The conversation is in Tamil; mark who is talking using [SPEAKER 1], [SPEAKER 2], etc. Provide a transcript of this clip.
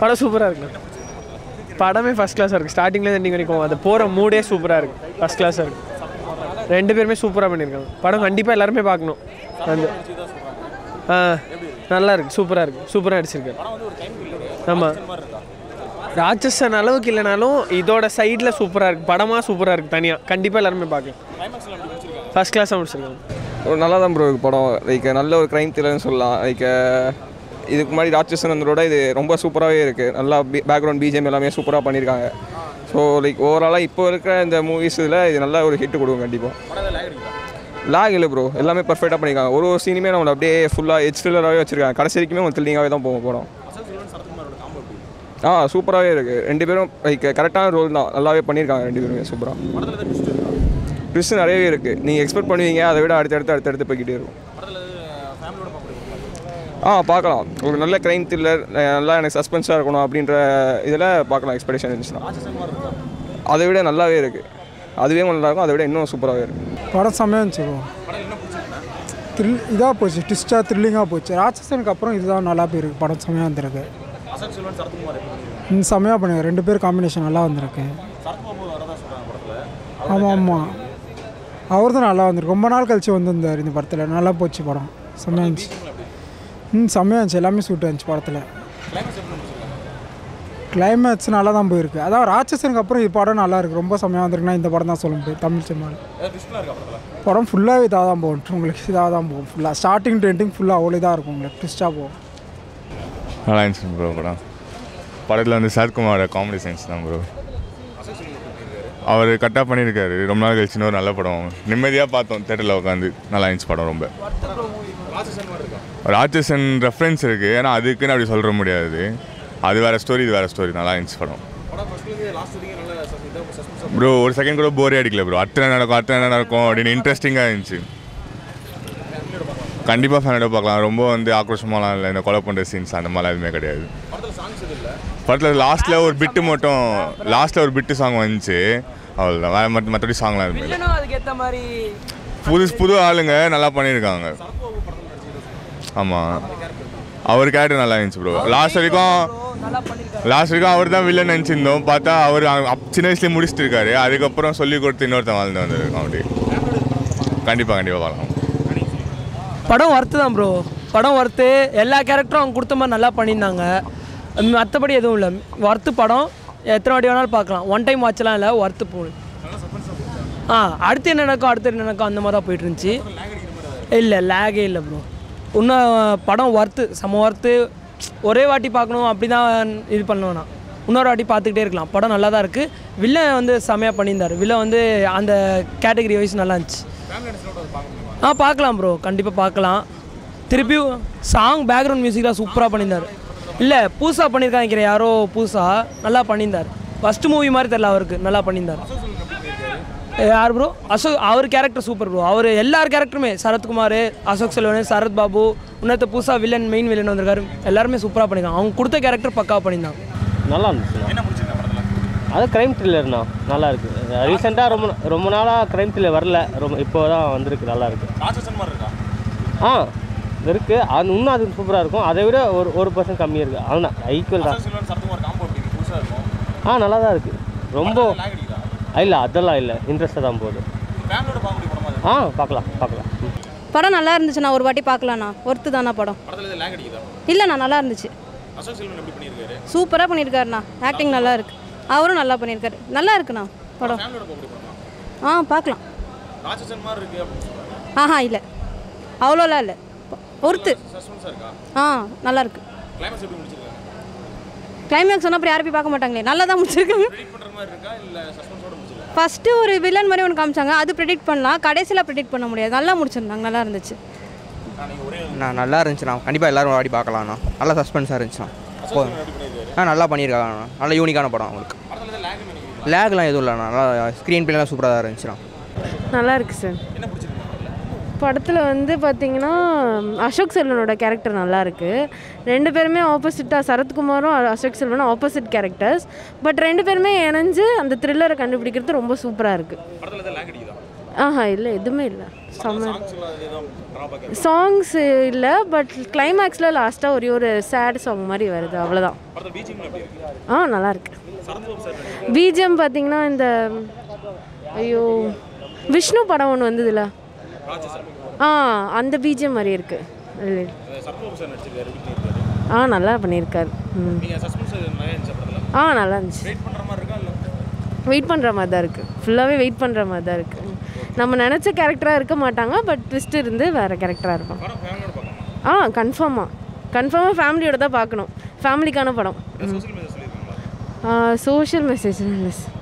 [SPEAKER 1] படம் சூப்பராக இருக்குண்ணா படமே ஃபஸ்ட் கிளாஸாக இருக்குது ஸ்டார்டிங்லேருந்து எண்டிங் வரைக்கும் அது போகிற மூடே சூப்பராக இருக்குது ஃபஸ்ட் கிளாஸாக இருக்குது ரெண்டு பேருமே சூப்பராக பண்ணியிருக்காங்க படம் கண்டிப்பாக எல்லாருமே பார்க்கணும் அந்த ஆ நல்லா இருக்கு சூப்பராக இருக்குது சூப்பராக நடிச்சிருக்காரு ஆமாம் ராட்சசன் அளவுக்கு இல்லைனாலும் இதோட சைடில் சூப்பராக இருக்குது படமாக சூப்பராக இருக்குது தனியாக கண்டிப்பாக எல்லாருமே பார்க்கலாம் ஃபஸ்ட் கிளாஸாக முடிச்சிருக்காங்க
[SPEAKER 2] ஒரு நல்லா தான் ப்ரோ இருக்கு படம் லைக் நல்ல ஒரு க்ரைம் த்ரில்லர்னு சொல்லலாம் லைக் இதுக்கு முன்னாடி ராட்சசன் வந்ததோட இது ரொம்ப சூப்பராகவே இருக்குது நல்லா பேக்ரவுண்ட் பிஜிஎம் எல்லாமே சூப்பராக பண்ணியிருக்காங்க ஸோ லைக் ஓவராலாக இப்போ இருக்கிற இந்த மூவிஸ் இதில் இது நல்ல ஒரு ஹிட் கொடுக்கும் கண்டிப்பாக லாக் இல்லை ப்ரோ எல்லாமே பர்ஃபெக்டாக பண்ணியிருக்காங்க ஒரு ஒரு சீனுமே நம்மளை அப்படியே ஃபுல்லாக எச் த்ரில்லராகவே வச்சிருக்காங்க கடைசி வரைக்குமே உங்களுக்கு த்ரில்லிங்காகவே தான் போகும் படம் ஆ சூப்பராகவே இருக்குது ரெண்டு பேரும் லைக் கரெக்டான ரோல் தான் நல்லாவே பண்ணியிருக்காங்க ரெண்டு பேருமே சூப்பராக ட்விஸ்ட் நிறையவே இருக்குது நீங்கள் எக்ஸ்பெக்ட் பண்ணுவீங்க அதை விட அடுத்தடுத்து அடுத்தடுத்து போய்கிட்டே இருக்கும் ஆ பார்க்கலாம் ஒரு நல்ல க்ரைம் த்ரில்லர் நல்லா எனக்கு சஸ்பென்ஸாக இருக்கணும் அப்படின்ற இதில் பார்க்கலாம் எக்ஸ்பெக்டேஷன் இருந்துச்சுன்னா அதை விட நல்லாவே இருக்குது அதுவே நல்லா இருக்கும் அதை விட இன்னும் சூப்பராகவே இருக்குது
[SPEAKER 3] படம் செம்மையாக இருந்துச்சு bro. த்ரில் இதாக போச்சு ட்விஸ்ட்டாக த்ரில்லிங்காக போச்சு ராட்சசனுக்கு அப்புறம் இதுதான் நல்லா போயிருக்கு படம் செம்மையாக வந்திருக்கு ம் செம்மையாக பண்ணுங்க ரெண்டு பேர் காம்பினேஷன் நல்லா வந்திருக்கு ஆமாம் ஆமாம் அவர் தான் நல்லா வந்திருக்கு ரொம்ப நாள் கழிச்சு வந்திருந்தார் இந்த படத்தில் நல்லா போச்சு படம் செம்மையாக இருந்துச்சு ம் செம்மையாக இருந்துச்சு எல்லாமே சூட்டாக இருந்துச்சு படத்தில் கிளைமேக்ஸ் நல்லா தான் போயிருக்கு அதான் ராட்சசனுக்கு அப்புறம் இது படம் நல்லா இருக்கு ரொம்ப செம்மையாக வந்திருக்குன்னா இந்த படம் தான் சொல்ல முடியும் தமிழ் சினிமாவில் படம் ஃபுல்லாகவே இதாக தான் போகும் உங்களுக்கு இதாக தான் போகும் ஃபுல்லாக ஸ்டார்டிங் டு எண்டிங் ஃபுல்லாக அவ்வளோ இதாக இருக்கும் உங்களுக்கு ட்விஸ்ட்டாக போகும்
[SPEAKER 4] நல்லா இருந்துச்சு ப்ரோ படம் படத்தில் வந்து சரத்குமாரோட காமெடி சயின்ஸ் தான் ப்ரோ அவர் கரெக்டாக பண்ணியிருக்காரு ரொம்ப நாள் கழிச்சு இன்னொரு நல்ல படம் நிம்மதியாக பார்த்தோம் தேட்டரில் உட்காந்து நல்லா இருந்துச்சு படம் ரொம்ப ராட்சசன் ரெஃபரன்ஸ் இருக்குது ஏன்னா அதுக்குன்னு அப்படி சொல்ல முடியாது அது வேறு ஸ்டோரி இது வேறு ஸ்டோரி நல்லா இருந்துச்சு படம் ப்ரோ ஒரு செகண்ட் கூட போரே அடிக்கல ப்ரோ அத்தனை நடக்கும் அத்தனை நடக்கும் அப்படின்னு இன்ட்ரெஸ்டிங்காக இருந்துச்சு கண்டிப்பாக ஃபேனோட பார்க்கலாம் ரொம்ப வந்து ஆக்ரோஷமாலாம் இல்லை இந்த கொலை பண்ணுற சீன்ஸ் அந்த மாதிரிலாம் எதுவுமே கிடையாது படத்தில் லாஸ்ட்டில் ஒரு பிட்டு மட்டும் லாஸ்ட்டில் ஒரு பிட்டு சாங் வந்துச்சு அவ்வளோதான் வேறு மற்ற மற்றபடி சாங்லாம் எதுவுமே இல்லை
[SPEAKER 5] அதுக்கேற்ற மாதிரி
[SPEAKER 4] புது புது ஆளுங்க நல்லா பண்ணியிருக்காங்க ஆமாம் அவர் கேரக்டர் நல்லா இருந்துச்சு ப்ரோ லாஸ்ட் வரைக்கும் லாஸ்ட் வரைக்கும் அவர் தான் வில்லன் நினச்சிருந்தோம் பார்த்தா அவர் அப்~ சின்ன வயசுலேயே முடிச்சுட்டு இருக்காரு அதுக்கப்புறம் சொல்லி கொடுத்து இன்னொருத்தன் வாழ்ந்து வந்திருக்கோம் அப்படி கண்டிப்பாக கண்டிப்பாக பார்க்கலாம்
[SPEAKER 5] படம் ஒர்த்து தான் ப்ரோ படம் ஒர்த்து எல்லா கேரக்டரும் அவங்க கொடுத்த மாதிரி நல்லா பண்ணியிருந்தாங்க மற்றபடி எதுவும் இல்லை ஒர்த்து படம் எத்தனை வாட்டி வேணாலும் பார்க்கலாம் ஒன் டைம் வாட்சலாம் இல்லை ஒர்த்து போகணும் ஆ அடுத்து என்ன நடக்கும் அடுத்து என்ன நடக்கும் அந்த மாதிரி தான் போயிட்டு இருந்துச்சு இல்லை லேகே இல்லை ப்ரோ இன்னும் படம் ஒர்த்து செம ஒர்த்து ஒரே வாட்டி பார்க்கணும் அப்படி தான் இது பண்ணுவேன் இன்னொரு வாட்டி பார்த்துக்கிட்டே இருக்கலாம் படம் நல்லா தான் இருக்குது வில்லன் வந்து செமையாக பண்ணியிருந்தார் வில்லன் வந்து அந்த கேட்டகரி வைஸ் நல்லா இருந்துச்சு ஆ பார்க்கலாம் ப்ரோ கண்டிப்பாக பார்க்கலாம் திருப்பியும் சாங் பேக்ரவுண்ட் மியூசிக்லாம் சூப்பராக பண்ணியிருந்தார் இல்லை புதுசாக பண்ணியிருக்காங்க நினைக்கிறேன் யாரோ புதுசாக நல்லா பண்ணியிருந்தார் ஃபஸ்ட்டு மூவி மாதிரி தெரில அவருக்கு நல்லா பண்ணியிருந்தார் ஏ, யார் ப்ரோ அசோக் அவர் கேரக்டர் சூப்பர் ப்ரோ அவர் எல்லார் கேரக்டருமே சரத்குமார் அசோக் செல்வன் சரத் பாபு இன்னொருத்த புதுசாக வில்லன் மெயின் வில்லன் வந்திருக்காரு எல்லாருமே சூப்பராக பண்ணியிருக்காங்க அவங்க கொடுத்த கேரக்டர் பக்காவாக பண்ணியிருந்தாங்க
[SPEAKER 6] நல்லா இருந்துச்சுண்ணா அது க்ரைம் த்ரில்லர்ண்ணா நல்லா இருக்கு ரீசெண்டாக ரொம்ப ரொம்ப நாளாக க்ரைம் த்ரில்லர் வரல ரொம்ப இப்போ தான் வந்திருக்கு நல்லா இருக்கு ஆ இருக்கு அது இன்னும் அது சூப்பராக இருக்கும் அதை விட ஒரு ஒரு பர்சன்ட் கம்மியாக இருக்குது அதுதான் ஈக்குவல் தான் ஆ நல்லா தான் இருக்குது ரொம்ப இல்லை அதெல்லாம் இல்லை இன்ட்ரெஸ்ட்டாக தான் போகுது ஆ பார்க்கலாம் பார்க்கலாம் ம்.
[SPEAKER 7] படம் நல்லா இருந்துச்சுண்ணா ஒரு வாட்டி பார்க்கலாண்ணா ஒர்த்து தானா படம் இல்லைண்ணா நல்லா இருந்துச்சு சூப்பராக பண்ணியிருக்காருண்ணா ஆக்டிங் நல்லா இருக்கு அவரும் நல்லா பண்ணியிருக்காரு நல்லா இருக்குண்ணா படம் ஆ பார்க்கலாம் ஆஹா இல்லை அவ்வளோலாம் இல்லை ஒர்த்து ஆ நல்லா இருக்கு கிளைமேக்ஸ் சொன்னால் அப்புறம் யாரும் போய் பார்க்க மாட்டாங்களே நல்லா தான் முடிச்சிருக்காங்க ஃபஸ்ட்டு ஒரு வில்லன் மாதிரி ஒன்று காமிச்சாங்க அது ப்ரெடிக்ட் பண்ணலாம் கடைசியில் ப்ரெடிக்ட் பண்ண முடியாது நல்லா முடிச்சிருந்தாங்க நல்லா இருந்துச்சு
[SPEAKER 8] நான் நல்லா இருந்துச்சுண்ணா கண்டிப்பாக எல்லாரும் வாடி பார்க்கலாம்ண்ணா நல்லா சஸ்பென்ஸாக இருந்துச்சுண்ணா போதும் ஆ நல்லா பண்ணியிருக்காங்கண்ணா நல்ல யூனிக்கான படம் அவங்களுக்கு லேக்லாம் எதுவும் இல்லைண்ணா நல்லா ஸ்க்ரீன் பிளேலாம் சூப்பராக தான் இருந்துச்சுண்ணா
[SPEAKER 9] நல்லா இருக்கு சார் படத்தில் வந்து பார்த்தீங்கன்னா அசோக் செல்வனோட கேரக்டர் நல்லா இருக்கு ரெண்டு பேருமே ஆப்போசிட்டாக சரத்குமாரும் அ- அசோக் செல்வனும் ஆப்போசிட் கேரக்டர்ஸ் பட் ரெண்டு பேருமே இணைஞ்சு அந்த த்ரில்லரை கண்டுபிடிக்கிறது ரொம்ப சூப்பராக இருக்குது ஆஹா இல்லை எதுவுமே இல்லை செம்ம சாங்ஸ் இல்லை பட் கிளைமேக்ஸில் லாஸ்ட்டாக ஒரே ஒரு சேட் சாங் மாதிரி வருது அவ்வளோதான் ஆ நல்லா இருக்கு பிஜிஎம் பார்த்தீங்கன்னா இந்த ஐயோ விஷ்ணு படம் ஒன்று வந்ததுல ஆ அந்த பிஜிஎம் மாதிரி இருக்கு இல்லை. ஆ நல்லா பண்ணியிருக்காரு ம் ஆ நல்லா இருந்துச்சு வெயிட் பண்ணுற மாதிரி தான் இருக்குது ஃபுல்லாகவே வெயிட் பண்ணுற மாதிரி தான் இருக்குது நம்ம நினச்ச கேரக்டராக இருக்க மாட்டாங்க பட் ட்விஸ்ட் இருந்து வேறு கேரக்டராக இருப்பாங்க ஆ கன்ஃபார்மாக கன்ஃபார்மாக ஃபேமிலியோட தான் பார்க்கணும் ஃபேமிலிக்கான படம் சோஷியல் மெசேஜ் இல்லை